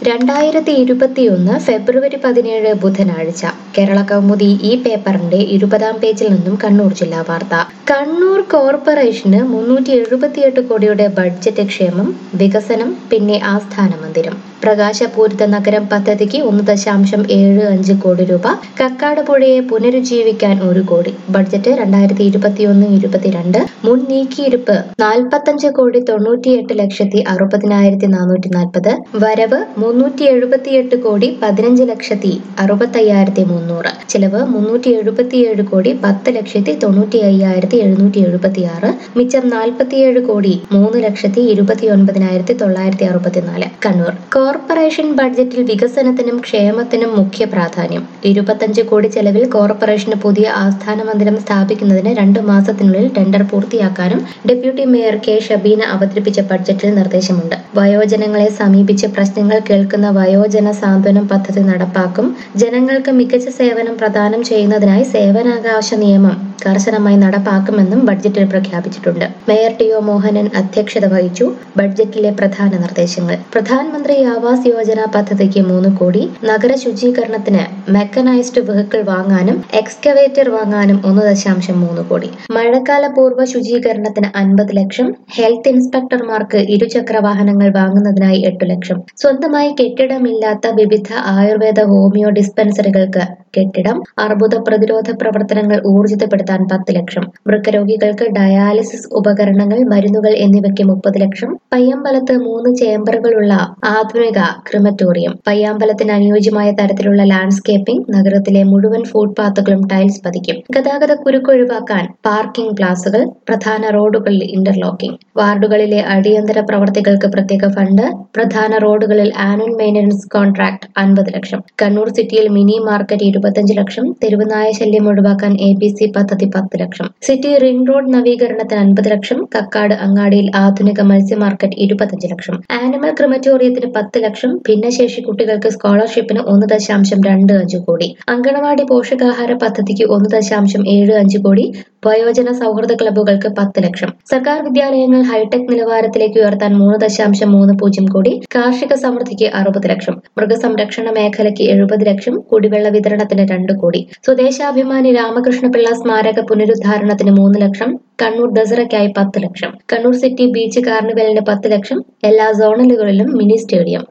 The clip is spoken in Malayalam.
രണ്ടായിരത്തി ഇരുപത്തിയൊന്ന് ഫെബ്രുവരി പതിനേഴ് ബുധനാഴ്ച കേരള കൗമുദി ഈ പേപ്പറിന്റെ ഇരുപതാം പേജിൽ നിന്നും കണ്ണൂർ ജില്ലാ വാർത്ത കണ്ണൂർ കോർപ്പറേഷന് മുന്നൂറ്റി എഴുപത്തിയെട്ട് കോടിയുടെ ബഡ്ജറ്റ് ക്ഷേമം വികസനം പിന്നെ ആസ്ഥാന മന്ദിരം പ്രകാശപൂരിത നഗരം പദ്ധതിക്ക് ഒന്ന് ദശാംശം ഏഴ് അഞ്ച് കോടി രൂപ കക്കാട് പുഴയെ പുനരുജ്ജീവിക്കാൻ ഒരു കോടി ബഡ്ജറ്റ് രണ്ടായിരത്തി ഇരുപത്തിയൊന്ന് ഇരുപത്തിരണ്ട് മുൻ നീക്കിയിരുപ്പ് നാൽപ്പത്തഞ്ച് കോടി തൊണ്ണൂറ്റിയെട്ട് ലക്ഷത്തി അറുപതിനായിരത്തി നാനൂറ്റി നാൽപ്പത് വരവ് മുന്നൂറ്റി എഴുപത്തിയെട്ട് കോടി പതിനഞ്ച് ലക്ഷത്തി അറുപത്തയ്യായിരത്തി മുന്നൂറ് ചിലവ് മുന്നൂറ്റി എഴുപത്തിയേഴ് കോടി പത്ത് ലക്ഷത്തി തൊണ്ണൂറ്റി അയ്യായിരത്തി എഴുന്നൂറ്റി എഴുപത്തി ആറ് മിച്ചം നാൽപ്പത്തിയേഴ് കോടി മൂന്ന് ലക്ഷത്തി ഇരുപത്തി ഒൻപതിനായിരത്തി തൊള്ളായിരത്തി അറുപത്തിനാല് കണ്ണൂർ കോർപ്പറേഷൻ ബഡ്ജറ്റിൽ വികസനത്തിനും ക്ഷേമത്തിനും മുഖ്യ പ്രാധാന്യം ഇരുപത്തഞ്ച് കോടി ചെലവിൽ കോർപ്പറേഷന് പുതിയ ആസ്ഥാന മന്ദിരം സ്ഥാപിക്കുന്നതിന് രണ്ട് മാസത്തിനുള്ളിൽ ടെൻഡർ പൂർത്തിയാക്കാനും ഡെപ്യൂട്ടി മേയർ കെ ഷബീന അവതരിപ്പിച്ച ബഡ്ജറ്റിൽ നിർദ്ദേശമുണ്ട് വയോജനങ്ങളെ സമീപിച്ച് പ്രശ്നങ്ങൾ കേൾക്കുന്ന വയോജന സാന്ത്വനം പദ്ധതി നടപ്പാക്കും ജനങ്ങൾക്ക് മികച്ച സേവനം പ്രദാനം ചെയ്യുന്നതിനായി സേവനാവകാശ നിയമം കർശനമായി നടപ്പാക്കുമെന്നും ബഡ്ജറ്റിൽ പ്രഖ്യാപിച്ചിട്ടുണ്ട് മേയർ ടി ഒ മോഹനൻ അധ്യക്ഷത വഹിച്ചു ബഡ്ജറ്റിലെ പ്രധാന നിർദ്ദേശങ്ങൾ പ്രധാനമന്ത്രി ആവാസ് യോജന പദ്ധതിക്ക് മൂന്ന് കോടി നഗര ശുചീകരണത്തിന് മെക്കനൈസ്ഡ് വെഹിക്കിൾ വാങ്ങാനും എക്സ്കവേറ്റർ വാങ്ങാനും ഒന്ന് ദശാംശം മൂന്ന് കോടി മഴക്കാല പൂർവ്വ ശുചീകരണത്തിന് അൻപത് ലക്ഷം ഹെൽത്ത് ഇൻസ്പെക്ടർമാർക്ക് ഇരുചക്ര വാഹനങ്ങൾ വാങ്ങുന്നതിനായി എട്ട് ലക്ഷം സ്വന്തമായി കെട്ടിടമില്ലാത്ത വിവിധ ആയുർവേദ ഹോമിയോ ഡിസ്പെൻസറികൾക്ക് കെട്ടിടം അർബുദ പ്രതിരോധ പ്രവർത്തനങ്ങൾ ഊർജിതപ്പെടുത്താൻ പത്ത് ലക്ഷം വൃക്കരോഗികൾക്ക് ഡയാലിസിസ് ഉപകരണങ്ങൾ മരുന്നുകൾ എന്നിവയ്ക്ക് മുപ്പത് ലക്ഷം പയ്യമ്പലത്ത് മൂന്ന് ചേംബറുകളുള്ള ആധുനിക ക്രിമറ്റോറിയം പയ്യാമ്പലത്തിന് അനുയോജ്യമായ തരത്തിലുള്ള ലാൻഡ്സ്കേപ്പിംഗ് നഗരത്തിലെ മുഴുവൻ ഫുട്പാത്തുകളും ടൈൽസ് പതിക്കും ഗതാഗത കുരുക്ക് ഒഴിവാക്കാൻ പാർക്കിംഗ് പ്ലാസുകൾ പ്രധാന റോഡുകളിൽ ഇന്റർലോക്കിംഗ് വാർഡുകളിലെ അടിയന്തര പ്രവർത്തികൾക്ക് പ്രത്യേക ഫണ്ട് പ്രധാന റോഡുകളിൽ ആനുവൽ മെയിന്റനൻസ് കോൺട്രാക്ട് അൻപത് ലക്ഷം കണ്ണൂർ സിറ്റിയിൽ മിനി മാർക്കറ്റ് ഇരുപത്തഞ്ച് ലക്ഷം തെരുവുനായ ശല്യം ഒഴിവാക്കാൻ എ ബി സി പദ്ധതി പത്ത് ലക്ഷം സിറ്റി റിംഗ് റോഡ് നവീകരണത്തിന് അൻപത് ലക്ഷം കക്കാട് അങ്ങാടിയിൽ ആധുനിക മത്സ്യ മാർക്കറ്റ് ഇരുപത്തഞ്ച് ലക്ഷം ആനിമൽ ക്രിമറ്റോറിയത്തിന് പത്ത് ലക്ഷം ഭിന്നശേഷി കുട്ടികൾക്ക് സ്കോളർഷിപ്പിന് ഒന്ന് ദശാംശം രണ്ട് അഞ്ച് കോടി അങ്കണവാടി പോഷകാഹാര പദ്ധതിക്ക് ഒന്ന് ദശാംശം ഏഴ് അഞ്ച് കോടി വയോജന സൗഹൃദ ക്ലബ്ബുകൾക്ക് പത്ത് ലക്ഷം സർക്കാർ വിദ്യാലയങ്ങൾ ഹൈടെക് നിലവാരത്തിലേക്ക് ഉയർത്താൻ മൂന്ന് ദശാംശം മൂന്ന് പൂജ്യം കോടി കാർഷിക സമൃദ്ധിക്ക് അറുപത് ലക്ഷം മൃഗസംരക്ഷണ മേഖലയ്ക്ക് എഴുപത് ലക്ഷം കുടിവെള്ള വിതരണത്തിന് രണ്ട് കോടി സ്വദേശാഭിമാനി രാമകൃഷ്ണപിള്ള സ്മാരക പുനരുദ്ധാരണത്തിന് മൂന്ന് ലക്ഷം കണ്ണൂർ ദസറയ്ക്കായി പത്ത് ലക്ഷം കണ്ണൂർ സിറ്റി ബീച്ച് കാർണിവലിന് പത്ത് ലക്ഷം എല്ലാ സോണലുകളിലും മിനി സ്റ്റേഡിയം